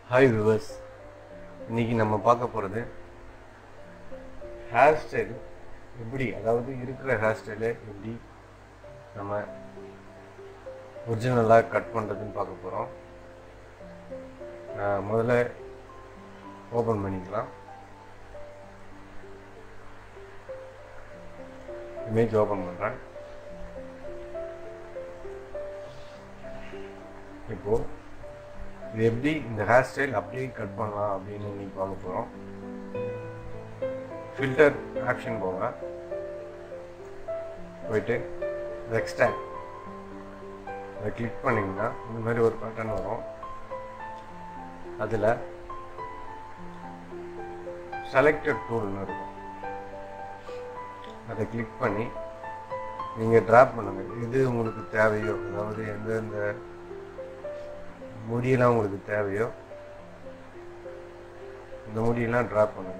hi viewers இன்னைக்கு நம்ம பார்க்க போகிறது ஹேர் ஸ்டைல் எப்படி அதாவது இருக்கிற ஹேர் ஸ்டைலை எப்படி நம்ம ஒரிஜினலாக கட் பண்ணுறதுன்னு பார்க்க போகிறோம் முதல்ல ஓப்பன் பண்ணிக்கலாம் இமேஜ் ஓப்பன் பண்ணுறேன் இப்போது இது எப்படி இந்த ஹேர் ஸ்டைல் அப்படியே கட் பண்ணலாம் அப்படின்னு இன்னைக்கு பார்க்க போகிறோம் ஃபில்டர் ஆப்ஷன் போங்க போயிட்டு எக்ஸ்டாக் அதை கிளிக் பண்ணிங்கன்னா இந்த மாதிரி ஒரு பட்டன் வரும் அதில் செலக்டட் டூல்னு இருக்கும் அதை கிளிக் பண்ணி நீங்கள் ட்ராப் பண்ணுங்கள் எது உங்களுக்கு தேவையோ அதாவது எந்தெந்த முடியெல்லாம் உங்களுக்கு தேவையோ இந்த முடியெல்லாம் ட்ராப் பண்ணுங்க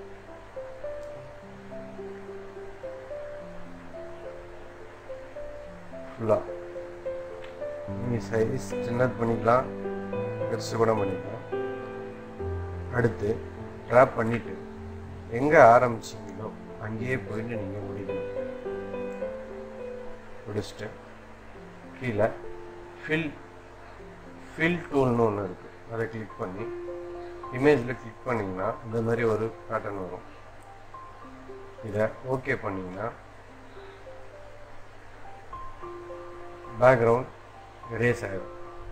ஃபுல்லாக நீங்கள் சைஸ் சின்னது பண்ணிக்கலாம் பெருசு கூட பண்ணிக்கலாம் அடுத்து ட்ராப் பண்ணிட்டு எங்கே ஆரம்பிச்சிங்களோ அங்கேயே போயிட்டு நீங்கள் முடிக்கணும் முடிச்சுட்டு கீழே ஃபில் ஃபில் டூல்னு ஒன்று இருக்குது அதை கிளிக் பண்ணி இமேஜில் கிளிக் பண்ணிங்கன்னா இந்த மாதிரி ஒரு பேட்டர்ன் வரும் இதை ஓகே பண்ணிங்கன்னா பேக்ரவுண்ட் ரேஸ் ஆகிடும்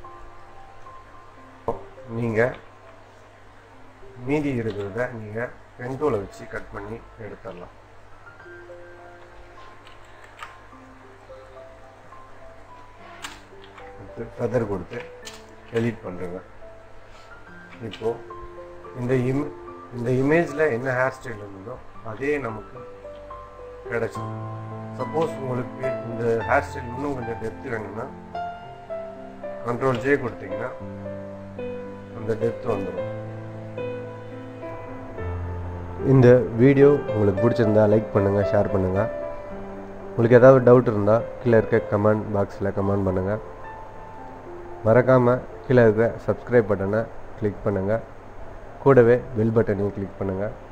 நீங்கள் மீதி இருக்கிறத நீங்கள் பென் டூலை வச்சு கட் பண்ணி எடுத்துடலாம் ஃபெதர் கொடுத்து எடிட் பண்ணுறேங்க இப்போது இந்த இம் இந்த இமேஜில் என்ன ஹேர் ஸ்டைல் இருந்ததோ அதே நமக்கு கிடைச்சிடும் சப்போஸ் உங்களுக்கு இந்த ஹேர் ஸ்டைல் இன்னும் கொஞ்சம் டெப்த் வேணும்னா கண்ட்ரோல் ஜே கொடுத்தீங்கன்னா அந்த டெப்த் வந்துடும் இந்த வீடியோ உங்களுக்கு பிடிச்சிருந்தா லைக் பண்ணுங்கள் ஷேர் பண்ணுங்கள் உங்களுக்கு ஏதாவது டவுட் இருந்தால் கீழே இருக்க கமெண்ட் பாக்ஸில் கமெண்ட் பண்ணுங்கள் மறக்காமல் கீழே இருக்கிற சப்ஸ்கிரைப் பட்டனை கிளிக் பண்ணுங்கள் கூடவே பெல் பட்டனையும் கிளிக் பண்ணுங்கள்